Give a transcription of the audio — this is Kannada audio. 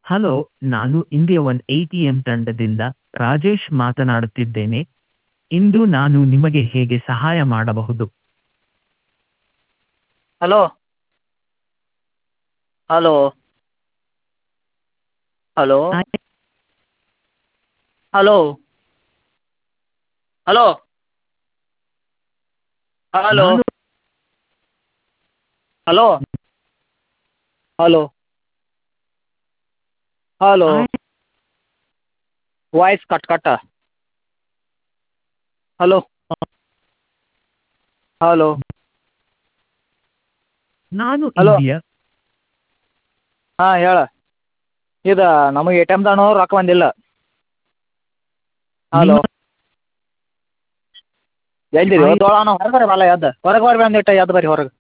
ಹಲೋ ನಾನು India one A T M ತಂಡದಿಂದ ರಾಜೇಶ್ ಮಾತನಾಡುತ್ತಿದ್ದೇನೆ ಇಂದು ನಾನು ನಿಮಗೆ ಹೇಗೆ ಸಹಾಯ ಮಾಡಬಹುದು hello hello hello hello hello hello ನಾನು- hello hello hello voice cut ಕಟ್ಟ ಹಲೋ ಹಲೋ ನಾನು ಹಲೋ. ಇಂಡಿಯಾ ಹಾಂ ಹೇಳ ಇದು ನಮಗೆ ಎ ಟಿ ಎಮ್ದಾನು ರೊಕ್ಕ ಬಂದಿಲ್ಲ ಹಲೋ ನಿಮ್ಮ- ಎಲ್ಲಿರಿ ಆಯ್ತು. ಹೊರಗೆ ಬರ್ರಿ ಬಲ್ಲ ಎದ್ದು ಹೊರಗೆ ಬರ್ರಿ ಒಂದಿಟ್ಟು ಎದ್ದು ಬರ್ರಿ ಹೊರಗೆ